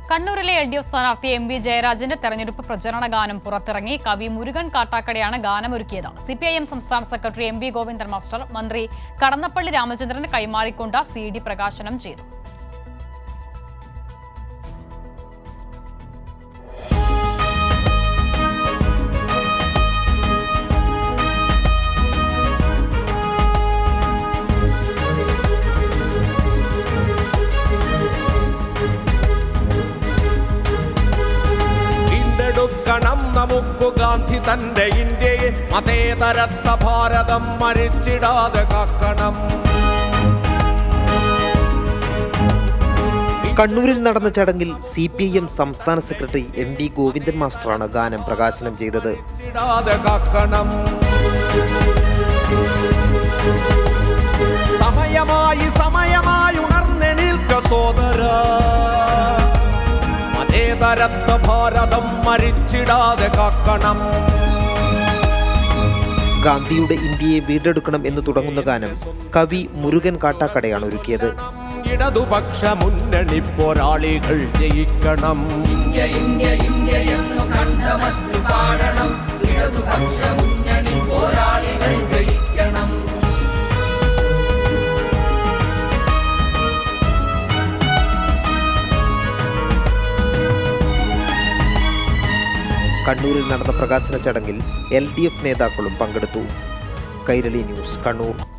കണ്ണൂരിലെ L D F സ്ഥാനാർത്ഥി M V ജയരാജന്റെ തെരഞ്ഞെടുപ്പ് പ്രചരണ ഗാനം പുറത്തിറങ്ങി കവി മുരുകൻ കാട്ടാക്കടയാണ് ഗാനമൊരുക്കിയത് സി പി ഐ എം സംസ്ഥാന secretary M V Govindan master മന്ത്രി കടന്നപ്പള്ളി രാമചന്ദ്രന് കൈമാറിക്കൊണ്ട് സി ഡി പ്രകാശനം ചെയ്തു വീണ്ടെടുക്കണം നമുക്കു ഗാന്ധി തന്റെ ഇന്ത്യയെ മതേതരത്വ ഭാരതം മരിച്ചിടാതെ കാക്കണം കണ്ണൂരിൽ നടന്ന ചടങ്ങിൽ സി പി ഐ എം സംസ്ഥാന സെക്രട്ടറി എം വി ഗോവിന്ദൻ മാസ്റ്ററാണ് ഗാനം പ്രകാശനം ചെയ്തത് മരിച്ചിടാതെ കാക്കണം സമയമായി സമയമായി ഉണർന്നെണീൽക്ക സോദര മതേതരത്വ ഭാരതം മരിച്ചിടാതെ കാക്കണം ഗാന്ധിയുടെ ഇന്ത്യയെ വീണ്ടെടുക്കണം എന്ന് തുടങ്ങുന്ന ഗാനം കവി മുരുകൻ കാട്ടാക്കടയാണ് ഒരുക്കിയത് ഇടതുപക്ഷ മുന്നണി പോരാളികൾ ജയിക്കണം കണ്ണൂരിൽ നടന്ന പ്രകാശന ചടങ്ങിൽ എൽ ഡി എഫ് നേതാക്കളും പങ്കെടുത്തു കൈരളി ന്യൂസ് കണ്ണൂർ